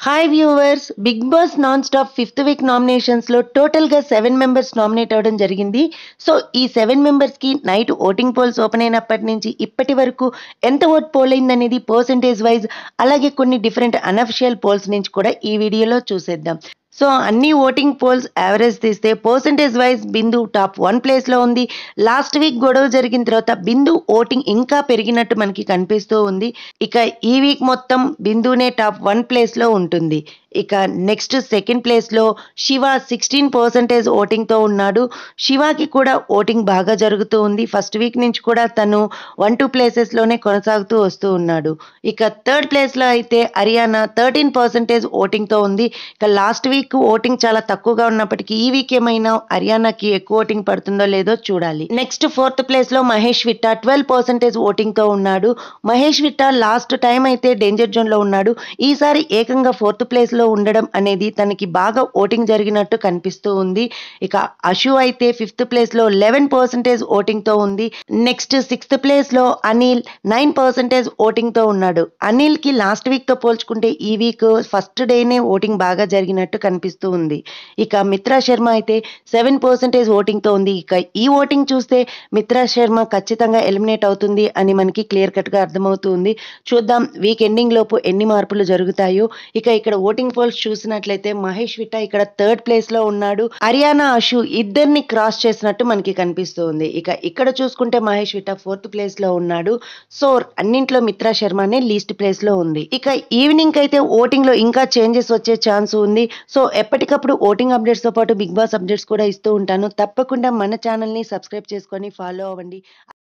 hi viewers big boss non stop fifth week నామినేషన్స్లో టోటల్గా seven members nominate అవ్వడం జరిగింది సో ఈ సెవెన్ మెంబర్స్కి నైట్ ఓటింగ్ పోల్స్ ఓపెన్ అయినప్పటి నుంచి ఇప్పటి వరకు ఎంత ఓట్ పోల్ అయిందనేది పర్సంటేజ్ వైజ్ అలాగే కొన్ని డిఫరెంట్ అనఫిషియల్ పోల్స్ నుంచి కూడా ఈ వీడియోలో చూసేద్దాం సో అన్ని ఓటింగ్ పోల్స్ యావరేజ్ తీస్తే percentage wise Bindu top one ప్లేస్లో ఉంది లాస్ట్ వీక్ గొడవ జరిగిన తర్వాత బిందు ఓటింగ్ ఇంకా పెరిగినట్టు మనకి కనిపిస్తూ ఉంది ఇక ఈ వీక్ మొత్తం బిందునే టాప్ వన్ ప్లేస్లో ఉంటుంది ఇక నెక్స్ట్ సెకండ్ ప్లేస్లో శివ సిక్స్టీన్ పర్సెంటేజ్ ఓటింగ్తో ఉన్నాడు శివాకి కూడా ఓటింగ్ బాగా జరుగుతూ ఉంది ఫస్ట్ వీక్ నుంచి కూడా తను వన్ టూ ప్లేసెస్లోనే కొనసాగుతూ వస్తూ ఉన్నాడు ఇక థర్డ్ ప్లేస్లో అయితే హర్యానా థర్టీన్ పర్సెంటేజ్ ఓటింగ్తో ఉంది ఇక లాస్ట్ వీక్ ఓటింగ్ చాలా తక్కువగా ఉన్నప్పటికీ ఈ వీక్ ఏమైనా హర్యానాకి ఎక్కువ ఓటింగ్ పడుతుందో లేదో చూడాలి నెక్స్ట్ ఫోర్త్ ప్లేస్లో మహేష్ విట్టా ట్వెల్వ్ పర్సెంటేజ్ ఓటింగ్తో ఉన్నాడు మహేష్ విట్టా లాస్ట్ టైం అయితే డేంజర్ జోన్లో ఉన్నాడు ఈసారి ఏకంగా ఫోర్త్ ప్లేస్లో ఉండడం అనేది తనకి బాగా ఓటింగ్ జరిగినట్టు కనిపిస్తూ ఉంది ఇక అశు అయితే ఫిఫ్త్ ప్లేస్లో లెవెన్ పర్సెంటేజ్ ఓటింగ్తో ఉంది నెక్స్ట్ సిక్స్త్ ప్లేస్లో అనిల్ నైన్ పర్సెంటేజ్ ఓటింగ్తో ఉన్నాడు అనిల్కి లాస్ట్ వీక్తో పోల్చుకుంటే ఈ వీక్ ఫస్ట్ డేనే ఓటింగ్ బాగా జరిగినట్టు కనిపిస్తూ ఉంది ఇక మిత్రా శర్మ అయితే సెవెన్ పర్సెంటేజ్ ఓటింగ్తో ఉంది ఇక ఈ ఓటింగ్ చూస్తే మిత్రా శర్మ ఖచ్చితంగా ఎలిమినేట్ అవుతుంది అని మనకి క్లియర్ కట్గా అర్థమవుతుంది చూద్దాం వీక్ ఎండింగ్ లోపు ఎన్ని మార్పులు జరుగుతాయో ఇక ఇక్కడ ఓటింగ్ పోల్స్ చూసినట్లయితే మహేష్ విట్టా ఇక్కడ థర్డ్ ప్లేస్ లో ఉన్నాడు హర్యానా అశు ఇద్దరిని క్రాస్ చేసినట్టు మనకి కనిపిస్తుంది ఇక ఇక్కడ చూసుకుంటే మహేష్ విట్టా ఫోర్త్ ప్లేస్ లో ఉన్నాడు సో అన్నింట్లో మిత్రా శర్మనే లీస్ట్ ప్లేస్ లో ఉంది ఇక ఈవినింగ్ అయితే ఓటింగ్ లో ఇంకా చేంజెస్ వచ్చే ఛాన్స్ ఉంది సో ఎప్పటికప్పుడు ఓటింగ్ అప్డేట్స్ తో పాటు బిగ్ బాస్ అప్డేట్స్ కూడా ఇస్తూ ఉంటాను తప్పకుండా మన ఛానల్ ని సబ్స్క్రైబ్ చేసుకొని ఫాలో అవ్వండి